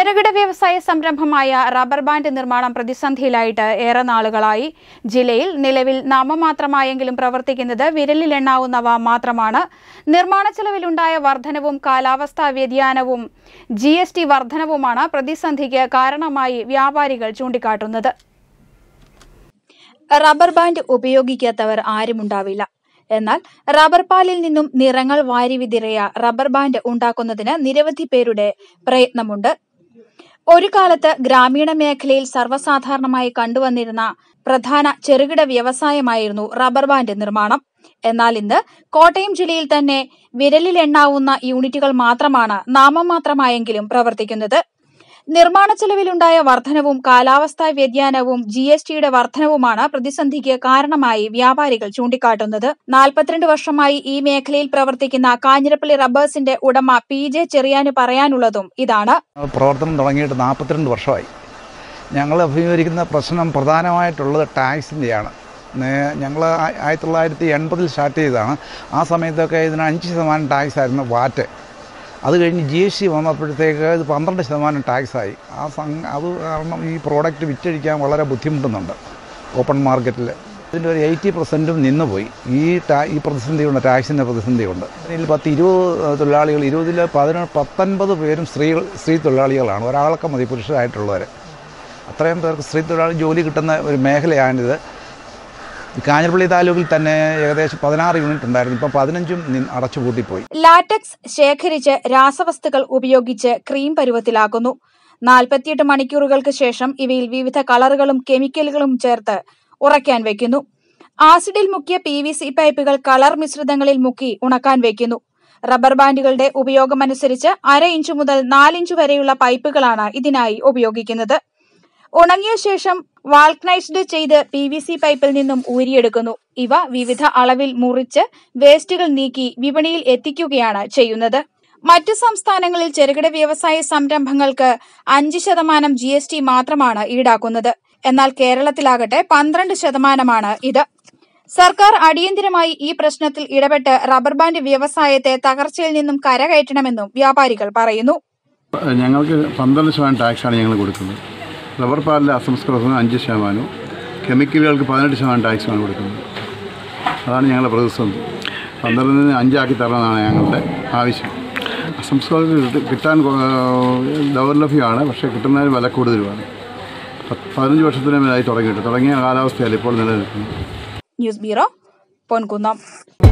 ചെറുകിട വ്യവസായ സംരംഭമായ റബ്ബർ ബാൻഡ് നിർമ്മാണം പ്രതിസന്ധിയിലായിട്ട് ഏറെ നാളുകളായി ജില്ലയിൽ നിലവിൽ നാമമാത്രമായെങ്കിലും പ്രവർത്തിക്കുന്നത് വിരലിലെണ്ണാവുന്നവ മാത്രമാണ് നിർമ്മാണ ചെലവിലുണ്ടായ വർധനവും കാലാവസ്ഥാ വ്യതിയാനവും ജി എസ് ടി വർധനവുമാണ് പ്രതിസന്ധിക്ക് കാരണമായി വ്യാപാരികൾ ചൂണ്ടിക്കാട്ടുന്നത് റബ്ബർ ബാൻഡ് ഉപയോഗിക്കാത്തവർ ആരുമുണ്ടാവില്ല എന്നാൽ റബ്ബർ പാലിൽ നിന്നും നിറങ്ങൾ വാരി വിതിറിയ റബ്ബർ ബാൻഡ് ഉണ്ടാക്കുന്നതിന് നിരവധി പേരുടെ പ്രയത്നമുണ്ട് ഒരു കാലത്ത് ഗ്രാമീണ മേഖലയിൽ സർവ്വസാധാരണമായി കണ്ടുവന്നിരുന്ന പ്രധാന ചെറുകിട വ്യവസായമായിരുന്നു റബ്ബർ ബാൻഡ് നിർമ്മാണം എന്നാൽ ഇന്ന് കോട്ടയം ജില്ലയിൽ തന്നെ വിരലിലെണ്ണാവുന്ന യൂണിറ്റുകൾ മാത്രമാണ് നാമമാത്രമായെങ്കിലും പ്രവർത്തിക്കുന്നത് നിർമ്മാണ ചെലവിലുണ്ടായ വർധനവും കാലാവസ്ഥാ വ്യതിയാനവും ജി എസ് ടിയുടെ വർധനവുമാണ് പ്രതിസന്ധിക്ക് കാരണമായി വ്യാപാരികൾ ചൂണ്ടിക്കാട്ടുന്നത് നാൽപ്പത്തിരണ്ട് വർഷമായി ഈ മേഖലയിൽ പ്രവർത്തിക്കുന്ന കാഞ്ഞിരപ്പള്ളി റബ്ബേഴ്സിന്റെ ഉടമ പി ജെ ചെറിയാന് പറയാനുള്ളതും ഇതാണ് പ്രവർത്തനം തുടങ്ങിയിട്ട് നാൽപ്പത്തിരണ്ട് വർഷമായി ഞങ്ങൾ അഭിമുഖീകരിക്കുന്ന പ്രശ്നം പ്രധാനമായിട്ടുള്ളത് ടാക്സിൻ്റെയാണ് ഞങ്ങൾ ആയിരത്തി തൊള്ളായിരത്തി എൺപതിൽ സ്റ്റാർട്ട് ചെയ്തതാണ് ആ സമയത്തൊക്കെ ഇതിന് അഞ്ച് ശതമാനം ടാക്സ് ആയിരുന്നു വാറ്റ് അത് കഴിഞ്ഞ് ജി എസ് ടി വന്നപ്പോഴത്തേക്ക് ഇത് പന്ത്രണ്ട് ശതമാനം ടാക്സായി ആ സംഘ അത് കാരണം ഈ പ്രോഡക്റ്റ് വിറ്റഴിക്കാൻ വളരെ ബുദ്ധിമുട്ടുന്നുണ്ട് ഓപ്പൺ മാർക്കറ്റിൽ ഇതിൻ്റെ ഒരു എയ്റ്റി പെർസെൻറ്റും നിന്നുപോയി ഈ ടാ ഈ പ്രതിസന്ധിയുണ്ട് ടാക്സിൻ്റെ പ്രതിസന്ധിയുണ്ട് ഇതിൽ പത്ത് ഇരുപത് തൊഴിലാളികൾ ഇരുപതിൽ പതിനൊന്ന് പത്തൊൻപത് പേരും സ്ത്രീകൾ സ്ത്രീ തൊഴിലാളികളാണ് ഒരാളൊക്കെ മതി പുരുഷരായിട്ടുള്ളവർ അത്രയും പേർക്ക് സ്ത്രീ തൊഴിലാളി ജോലി കിട്ടുന്ന ഒരു മേഖലയാണിത് കാഞ്ഞിരപ്പള്ളി താലൂക്കിൽ തന്നെ ഏകദേശം പതിനാറ് യൂണിറ്റ് ഉണ്ടായിരുന്നു ഇപ്പം പതിനഞ്ചും നി- അടച്ചുപൂട്ടിപ്പോയി ലാറ്റക്സ് ശേഖരിച്ച് രാസവസ്തുക്കൾ ഉപയോഗിച്ച് ക്രീം പരുവത്തിലാക്കുന്നു നാൽപ്പത്തിയെട്ട് മണിക്കൂറുകൾക്ക് ശേഷം ഇവയിൽ വിവിധ കളറുകളും കെമിക്കലുകളും ചേർത്ത് ഉറയ്ക്കാൻ വെക്കുന്നു ആസിഡിൽ മുക്കിയ പി വി സി പൈപ്പുകൾ കളർ മിശ്രിതങ്ങളിൽ മുക്കി ഉണക്കാൻ വെക്കുന്നു റബ്ബർ ബാൻഡുകളുടെ ഉപയോഗമനുസരിച്ച് അര ഇഞ്ച് മുതൽ നാലിഞ്ച് വരെയുള്ള പൈപ്പുകളാണ് ഇതിനായി ഉപയോഗിക്കുന്നത് ഉണങ്ങിയ ശേഷം വാൾക്കനൈസ്ഡ് ചെയ്ത് പി വി സി പൈപ്പിൽ നിന്നും ഊരിയെടുക്കുന്നു ഇവ വിവിധ അളവിൽ മുറിച്ച് വേസ്റ്റുകൾ നീക്കി വിപണിയിൽ എത്തിക്കുകയാണ് ചെയ്യുന്നത് മറ്റു സംസ്ഥാനങ്ങളിൽ ചെറുകിട വ്യവസായ സംരംഭങ്ങൾക്ക് അഞ്ച് ശതമാനം ജി എസ് ടി മാത്രമാണ് ഈടാക്കുന്നത് എന്നാൽ കേരളത്തിലാകട്ടെ പന്ത്രണ്ട് ശതമാനമാണ് ഇത് സർക്കാർ അടിയന്തിരമായി ഈ പ്രശ്നത്തിൽ ഇടപെട്ട് റബ്ബർ ബാൻഡ് വ്യവസായത്തെ തകർച്ചയിൽ നിന്നും കരകയറ്റണമെന്നും വ്യാപാരികൾ പറയുന്നു ഞങ്ങൾക്ക് പന്ത്രണ്ട് ശതമാനം ടാക്സാണ് ഞങ്ങൾ കൊടുക്കുന്നത് റബ്ബർ പാലിൻ്റെ അസംസ്കൃതത്തിന് അഞ്ച് ശതമാനവും കെമിക്കലുകൾക്ക് പതിനെട്ട് ശതമാനം ടാക്സുമാണ് കൊടുക്കുന്നത് അതാണ് ഞങ്ങളുടെ പ്രതിസന്ധി പന്ത്രണ്ടിന് അഞ്ചാക്കി തരണമെന്നാണ് ഞങ്ങളുടെ ആവശ്യം അസംസ്കൃതം കിട്ട- കിട്ടാൻ കൊ- ദൗർലഭ്യമാണ് പക്ഷേ കിട്ടുന്നതിന് വില കൂടുതലുമാണ് പത്ത് പതിനഞ്ച് വർഷത്തിന് മേലായി തുടങ്ങിയിട്ട് തുടങ്ങിയ കാലാവസ്ഥയല്ല ഇപ്പോൾ നിലനിൽക്കുന്നത് ന്യൂസ് ബ്യൂറോ പൊൻകുന്നം